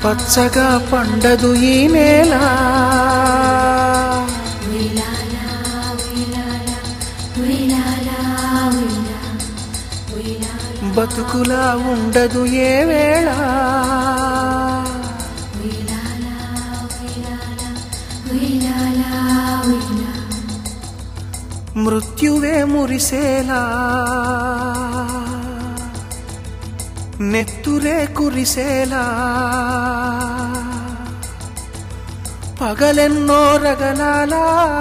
పచ్చగా పండదు ఈ నేల బతుకులా ఉండదు ఏ వేళ మృత్యువే మురిసేలా నెత్తురే కురిసేలా పగలెన్నో రగలాలా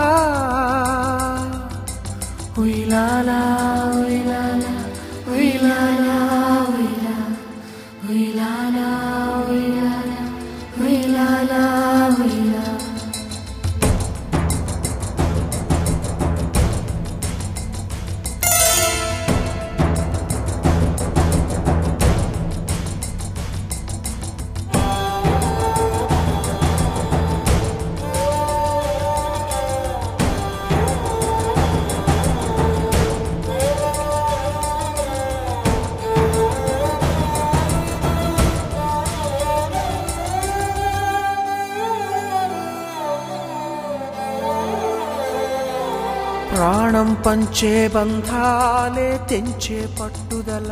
ఉయ్లాలా ఉయ్లాలా ఉయ్లాలా ఉయ్లాలా ఉయ్లాలా ఉయ్లాలా ఉయ్లాలా ప్రాణం పంచే బంధాలే తెంచే పట్టుదల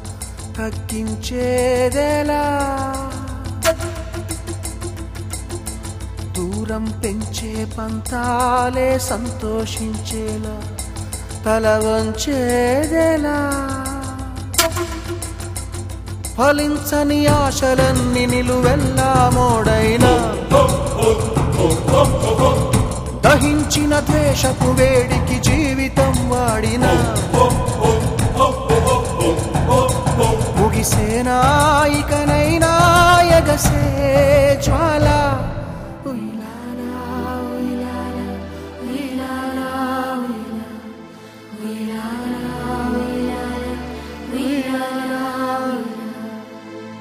తగ్గించేదెలా దూరం పెంచే పంతాలే సంతోషించేలా తల వంచేదెలా ఫలించని ఆశలన్నీ నిలువెల్లా మోడైనా దహించిన ద్వేషపు వేడికి జీవితం వాడిన ముగిసేనా ఇకనైనా ఎగసే జ్వాల ఉయ్లాలా, ఉయ్లాలా, ఉయ్లాలా, ఉయ్లాలా, ఉయ్లాలా, ఉయ్లాలా, ఉయ్లాలా.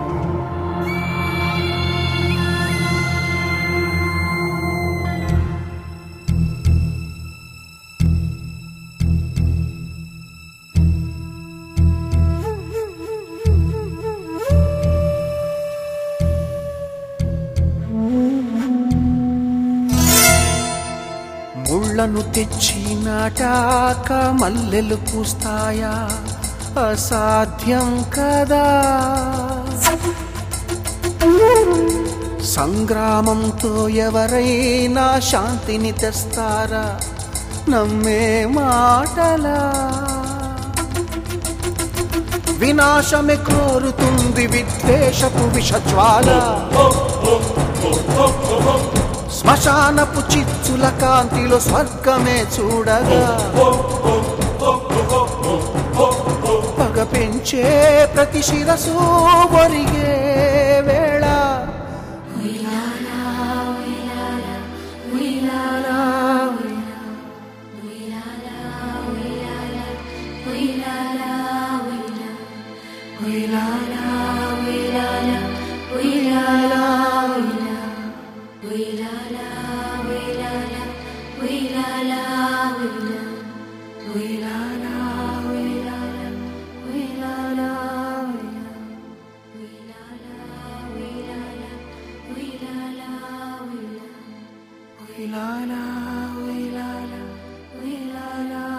ముళ్ళను తెచ్చి నాటాక మల్లెలు పూస్తాయా అసాధ్యం కదా సంగ్రామంతో ఎవరైనా శాంతిని తెస్తారా నమ్మే మాటలా వినాశమే కోరుతుంది విద్వేషపు విషజ్వాల శ్మశానపు చిచ్చుల కాంతిలో స్వర్గమే చూడగా పగ పెంచే ప్రతి శిరసు ఒరిగే వేళ ఉయ్లాలా, ఉయ్లాలా, ఉయ్లాలా.